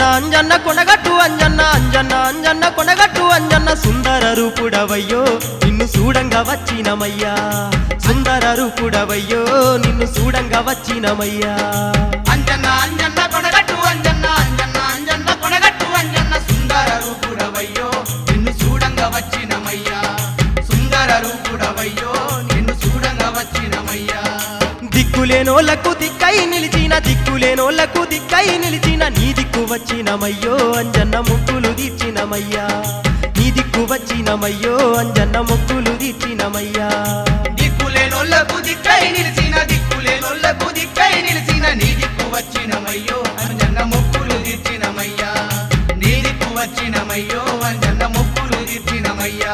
అంజన్న కొనగట్టు అంజన్న అంజన్న అంజన్న కొనగట్టు అంజన్న సుందర రూపుడవయ్యో నిన్ను చూడంగా వచ్చినమయ్యా సుందర రూపుడవయ్యో నిన్ను చూడంగా వచ్చినమయ్యా అంజన్న అంజన్న కొనగట్టు అంజన్న అంజన్న అంజన్న కొనగట్టు అంజన్న సుందర రూపుడవయ్యో నిన్ను చూడంగా వచ్చినమయ్యా సుందర రూపుడవయ్యో నిన్ను చూడంగా వచ్చినమయ్యా దిక్కులేనోళ్లకు దిక్కై నిలిచిన దిక్కులేనోళ్లకు దిక్కై నిలిచిన నీ దిక్కు వచ్చినమయ్యో అంజన్న ముక్కులు తీర్చినమయ్యా నీ దిక్కు వచ్చినమయ్యో అంజన్న ముక్కులు తీర్చినమయ్యా దిక్కులేనోళ్లకు దిక్కై నిలిచిన దిక్కులేనోళ్లకు దిక్కై నిలిచిన నీ దిక్కు వచ్చినమయ్యో అంజన్న మొక్కులు తీర్చినమయ్యా నీ దిక్కు వచ్చినమయ్యో అంజన్న మొక్కులు తీర్చినమయ్యా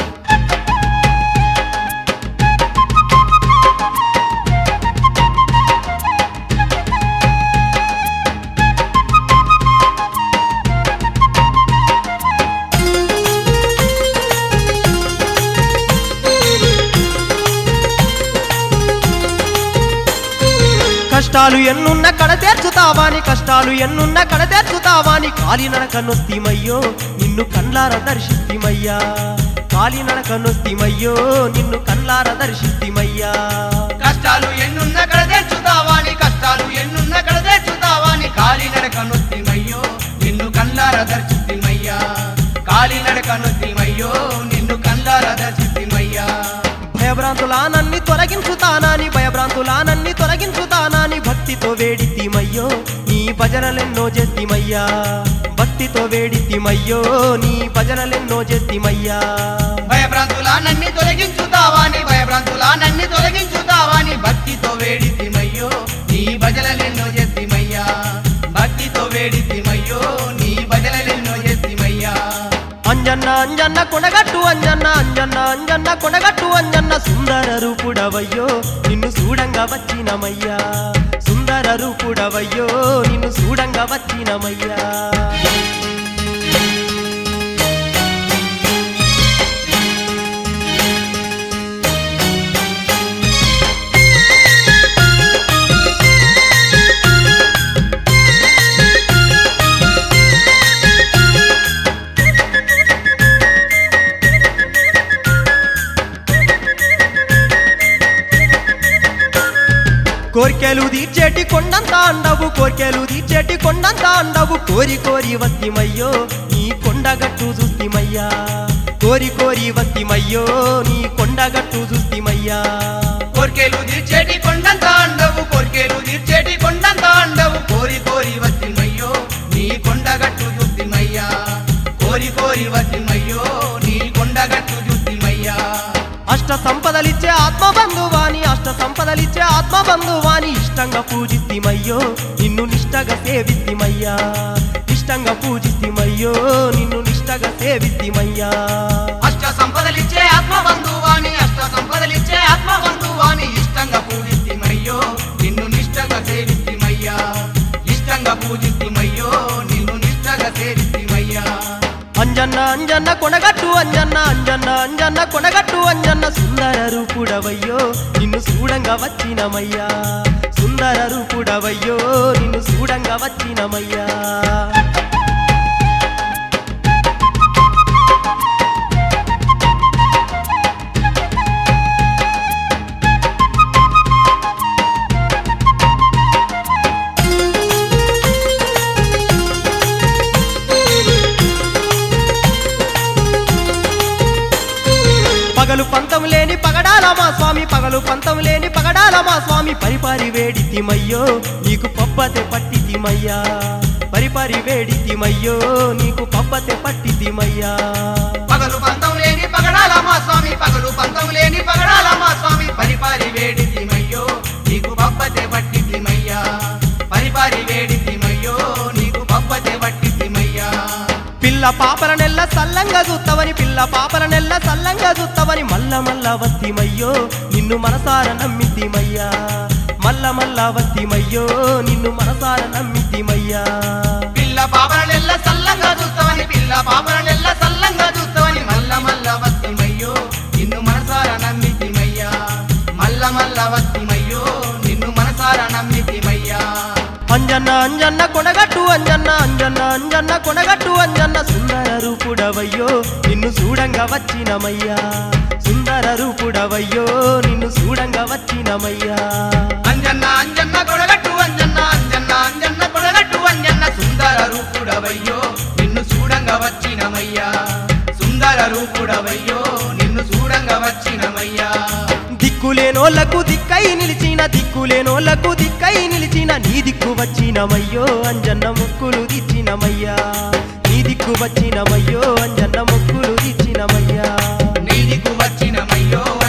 కష్టాలు ఎన్నున్న కడ తీర్చుతావాని కష్టాలు ఎన్నున్న కడ తీర్చుతావాని కాలినడక నొస్తిమయ్యో నిన్ను కళ్ళార దర్శిస్తిమయ్యా కాలినడక నొస్తిమయ్యో నిన్ను కళ్ళార దర్శిస్తిమయ్యా కష్టాలు ఎన్నున్న కడ తెచ్చుతావాని కష్టాలు ఎన్నున్న కడ తెచ్చుతావాని కాలినడక నొత్తిమయ్యో నిన్ను కళ్ళార దర్శితిమయ్యా కాలినడక నొత్తిమయ్యో నిన్ను కళ్ళార దర్శితిమయ్యా భయభ్రాంతులానన్ని తొలగించుతానాని భయభ్రాంతులానన్ని తొలగించుతానాని భక్తితో వేడితిమయ్యో నీ భజనలెన్నో చేస్తిమయ్యా భక్తితో వేడితిమయ్యో నీ భజనలెన్నో చేస్తిమయ్యా భయభ్రాంతులానన్ని తొలగించుతావాని భయభ్రాంతులానన్ని తొలగించుతావాని భక్తితో వేడితిమయ్యో నీ భజనలెన్నో చేతిమయ్యా భక్తితో వేడితిమయ్యో నీ భజనలెన్నో చేతిమయ్యా అంజన్న అంజన్న కొనగట్టు అంజన్న అంజన్న అంజన్న కొనగట్టు అంజన్న సుందర రూపుడవయ్యో నిన్ను చూడంగా వచ్చినమయ్యా సుందర రూపుడవయ్యో నిన్ను చూడంగా వచ్చినమయ్యా కోర్కెలు తీర్చేటి కొండంత అండవు కోర్కెలు తీర్చేటి కొండంత అండవు కోరి కోరి వస్తిమయ్యో నీ కొండగట్టు చూస్తిమయ్యా కోరి కోరి వస్తిమయ్యో నీ కొండగట్టు చూస్తిమయ్యా కోర్కెలు తీర్చేటి కొండంత అండవు కోర్కెలు తీర్చేటి కొండంత అండవు కోరి కోరి వచ్చిమయ్యో నీ కొండగట్టు చూద్దిమయ్యా కోరి కోరి వచ్చిమయ్యో నీ కొండగట్టు చూద్దిమయ్యా అష్ట సంపదలిచ్చే ఆత్మ బంధువాని అష్ట సంపదలిచ్చే ఆత్మ బంధువాని ఇష్టంగా పూజిస్తిమయ్యో నిన్ను నిష్టగా సేవిస్తిమయ్యా ఇష్టంగా పూజిస్తిమయ్యో నిన్ను నిష్టగా సేవిస్తిమయ్యా అష్ట సంపదలిచ్చే ఆత్మ బంధువాని అష్ట సంపదలిచ్చే ఆత్మ బంధువాని ఇష్టంగా పూజిస్తిమయ్యో నిన్ను నిష్టగా సేవిస్తిమయ్యా ఇష్టంగా పూజిస్తిమయ్యో నిన్ను నిష్టగా సేవిస్తిమయ్యా అంజన్న అంజన్న కొనగట్టు అంజన్న అంజన్న అంజన్న కొనగట్టు అంజన్న సుందర రూపుడవయ్యో నిన్ను చూడంగా వచ్చినమయ్యా సుందర రూపుడవయ్యో నిన్ను చూడంగా వచ్చినమయ్యా పగలు పంతం లేని పగడాల మా స్వామి పగలు పంతం లేని పగడాల మా స్వామి పరిపారి వేడితిమయ్యో నీకు పబ్బతే పట్టితిమయ్యా పరిపారి వేడితిమయ్యో నీకు పబ్బతే పట్టితిమయ్యా పగలు పంతం లేని పగడాల మా స్వామి పగలు పంతం లేని పగడాల మా స్వామి పరిపారి వేడితిమయ్యో నీకు పబ్బతే పట్టితిమయ్యా పరిపారి వేడితిమయ్యో నీకు పబ్బతే పట్టితిమయ్యా పిల్ల పాపల నెల్ల సల్లంగా చూత్తవని పిల్ల పాపల నెల్ల సల్లంగా చూత్తవని మల్ల మల్ల వత్తిమయ్యో నిన్ను మనసార నమ్మితిమయ్యా మల్ల మల్ల వత్తిమయ్యో నిన్ను మనసార నమ్మితిమయ్యా పిల్ల పాపలనెల్ల సల్లంగా చూస్తావని పిల్ల పాపలనెల్ల సల్లంగా చూస్తావని మల్ల మల్ల వత్తిమయ్యో నిన్ను మనసారా నమ్మితిమయ్యా మల్ల మల్ల వత్తిమయ్యో నిన్ను మనసారా నమ్మితిమయ్యా అంజన్న అంజన్న కొనగట్టు అంజన్న అంజన్న అంజన్న కొనగట్టు అంజన్న సుందర రూపుడవయ్యో నిన్ను చూడంగా వచ్చినమయ్యా సుందర రూపుడవయ్యో నిన్ను చూడంగా వచ్చినమయ్యా అంజన్న అంజన్న కొడగట్టు అంజన్న అంజన్న అంజన్న కొడగట్టు అంజన్న సుందర రూపుడవయ్యో నిన్ను చూడంగా వచ్చినమయ్యా సుందర రూపుడవయ్యో నిన్ను చూడంగా వచ్చినమయ్యా దిక్కులేనోళ్లకు దిక్కై నిలిచిన దిక్కులేనోళ్లకు దిక్కై నిలిచిన నీ దిక్కు వచ్చినమయ్యో అంజన్న మొక్కులు దిచ్చినమయ్యా నీ దిక్కు వచ్చినమయ్యో అంజన్న మొక్కులు దిచ్చినమయ్యా నీదికు వచ్చినమయ్యో